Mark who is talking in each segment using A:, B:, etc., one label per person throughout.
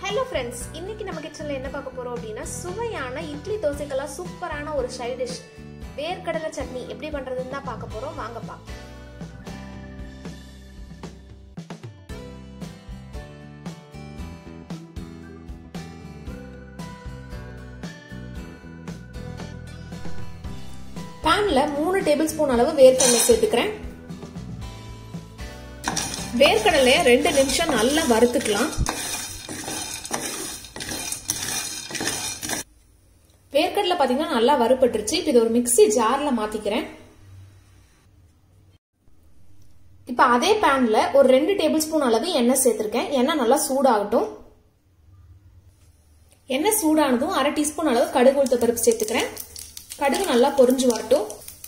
A: hello friends இன்னைக்கு நம்ம கிச்சன்ல என்ன பார்க்க போறோம் அப்படின்னா சுவையான இட்லி தோசைக்கெல்லாம் சூப்பரான ஒரு சைட் டிஷ் வேர்க்கடலை சட்னி எப்படி பண்றதுன்னு தான் பார்க்க போறோம் வாங்கப்பா பேன்ல மூணு டேபிள் ஸ்பூன் அளவு வேர்க்கடலை சேர்த்துக்கிறேன் வேர்க்கடலைய ரெண்டு நிமிஷம் நல்லா வறுத்துக்கலாம் வேர்க்கடலை பாத்தீங்கன்னா நல்லா வறுபட்டுருச்சு இப்போ இது ஒரு மிக்சி ஜார்ல மாத்திக்கிறேன் இப்போ அதே பேன்ல ஒரு ரெண்டு டேபிள் ஸ்பூன் அளவு எண்ணெய் சேர்த்திருக்கேன் எண்ணெய் நல்லா சூடாகட்டும் எண்ணெய் சூடானதும் அரை டீஸ்பூன் அளவு கடுகு உளுத்த பருப்பு சேர்த்துக்கிறேன் கடுகு நல்லா பொரிஞ்சு வரட்டும்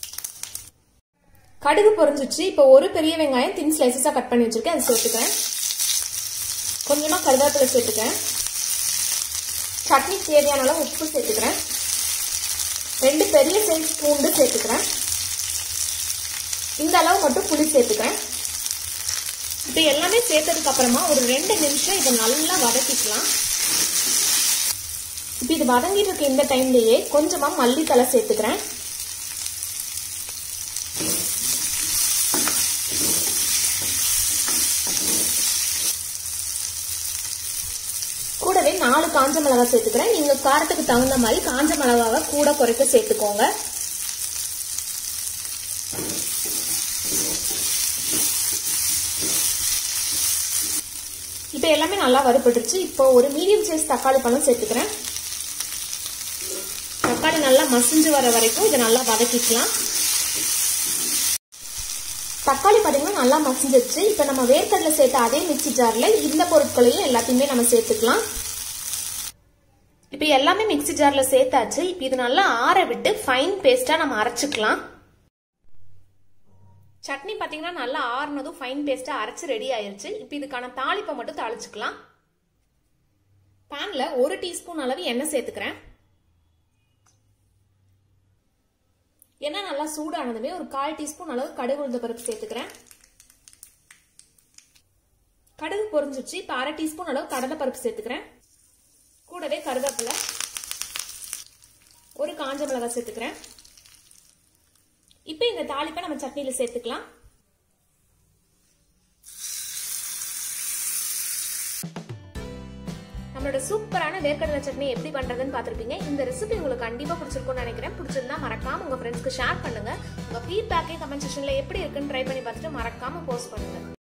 A: கடுகு பொரிஞ்சிச்சு இப்போ ஒரு பெரிய வெங்காயம் தின் ஸ்லைசஸா கட் பண்ணி வச்சிருக்கேன் அதை சேர்த்துக்கிறேன் கொஞ்சமா கருவேப்பிலை சேர்த்துக்கிறேன் சட்னி தேவையான அளவு உப்பு சேர்த்துக்கிறேன் ரெண்டு பெரிய சைஸ் பூண்டு சேர்த்துக்கிறேன் இந்த அளவு மட்டும் புளி சேர்த்துக்கிறேன் இப்போ எல்லாமே சேர்த்ததுக்கு அப்புறமா ஒரு ரெண்டு நிமிஷம் இதை நல்லா வதக்கிக்கலாம் இப்போ இது வதங்கிட்டு இருக்க இந்த டைம்லயே கொஞ்சமா மல்லித்தலை சேர்த்துக்கிறேன் கூடவே நாலு காஞ்ச மிளகாய் சேர்த்துக்கிறேன் நீங்க காரத்துக்கு தகுந்த மாதிரி காஞ்ச மிளகாவை கூட குறைக்க சேர்த்துக்கோங்க இப்போ எல்லாமே நல்லா வறுபட்டுருச்சு இப்போ ஒரு மீடியம் சைஸ் தக்காளி பழம் சேர்த்துக்கிறேன் தக்காளி நல்லா மசிஞ்சு வர வரைக்கும் இதை நல்லா வதக்கிக்கலாம் தக்காளி பார்த்தீங்கன்னா நல்லா மசிஞ்சிருச்சு இப்போ நம்ம வேர்க்கடலை சேர்த்த அதே மிக்சி ஜாரில் இந்த பொருட்களையும் எல்லாத்தையுமே நம்ம சேர்த்துக்கலாம் இப்போ எல்லாமே மிக்சி ஜாரில் சேர்த்தாச்சு இப்போ இது நல்லா ஆற விட்டு ஃபைன் பேஸ்ட்டாக நம்ம அரைச்சிக்கலாம் சட்னி பார்த்தீங்கன்னா நல்லா ஆறுனதும் ஃபைன் பேஸ்ட்டாக அரைச்சி ரெடி ஆயிருச்சு இப்போ இதுக்கான தாளிப்பை மட்டும் தாளிச்சுக்கலாம் பேனில் ஒரு டீஸ்பூன் அளவு எண்ணெய் சேர்த்துக்கிறேன் எண்ணெய் நல்லா சூடானதுமே ஒரு கால் டீஸ்பூன் அளவு கடுகு உளுந்த பருப்பு சேர்த்துக்கிறேன் கடுகு பொரிஞ்சிச்சு இப்போ அரை டீஸ்பூன் அளவு கடலை பருப்பு சேர்த்துக்கிறேன் கூடவே கருவேப்பிலை ஒரு காஞ்ச மிளகாய் சேர்த்துக்கிறேன் இப்போ இந்த தாளிப்பை நம்ம சட்னியில் சேர்த்துக்கலாம் நம்மளோட சூப்பரான வேர்க்கடலை சட்னி எப்படி பண்றதுன்னு பார்த்துருப்பீங்க இந்த ரெசிபி உங்களுக்கு கண்டிப்பா பிடிச்சிருக்கும்னு நினைக்கிறேன் பிடிச்சிருந்தா மறக்காம உங்க ஃப்ரெண்ட்ஸ்க்கு ஷேர் பண்ணுங்க உங்க ஃபீட்பேக்கே கமெண்ட் செக்ஷன்ல எப்படி இருக்குன்னு ட்ரை பண்ணி பார்த்துட்டு மறக்காம போஸ்ட் பண்ணுங்க